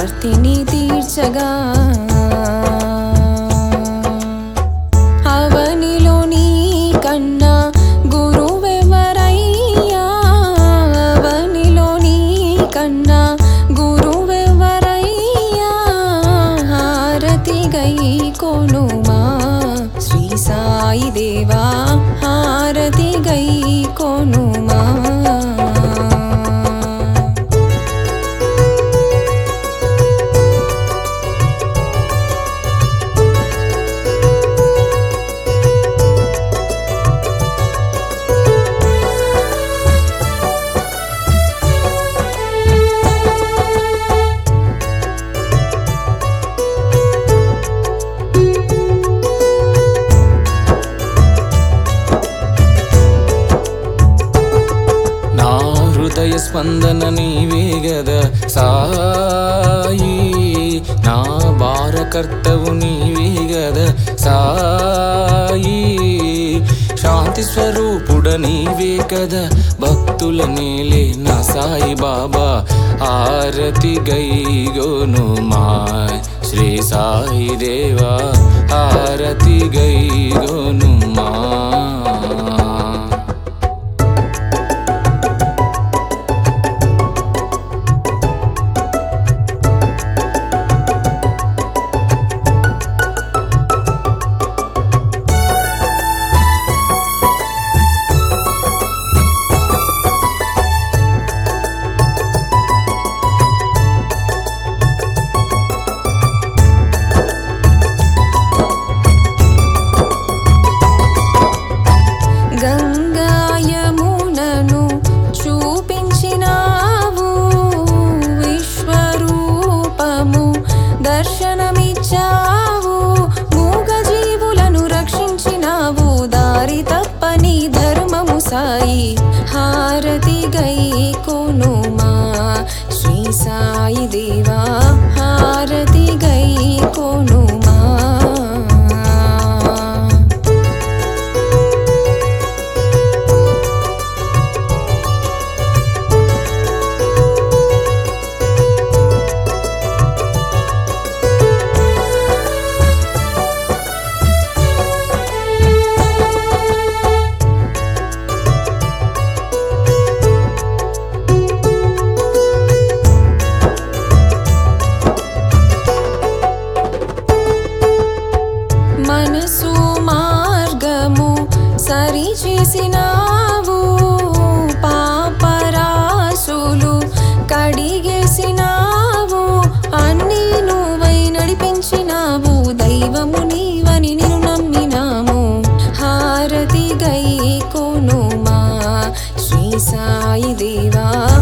ఆర్తిని తీర్చగా అవనిలో నీ కన్నా గురువెవరయ్యా అవనిలో నీ కన్నా గురువెవరయ్యా హారతి గై కొనుమా శ్రీ సాయి దేవా హారతి గై కొనుమా నా హృదయ స్పందన నీవే గద సాయి నా భారకర్తవు నీవే గద సాయి శాంతి స్వరూపుడ నీవే కదా భక్తుల నేలే నా సాయి బాబా ఆరతి గైగోను మా శ్రీ సాయి దేవా ఆరతి గైగోను మా గంగాయమునను చూపించినావు విశ్వరూపము దర్శనమిచ్చావు మూగ జీవులను రక్షించినావు దారి తప్పని ధర్మము సాయి హారతి గై కొనుమా శ్రీ సాయి దేవా హారతి గై కొనుమా మనసు మార్గము సరి చేసినావు పాపరాసులు కడిగేసినావు అన్నీ నువ్వై నడిపించినావు దైవము నీవని నిన్ను నమ్మినాము హారతి గై కొనుమా శ్రీ సాయి దేవా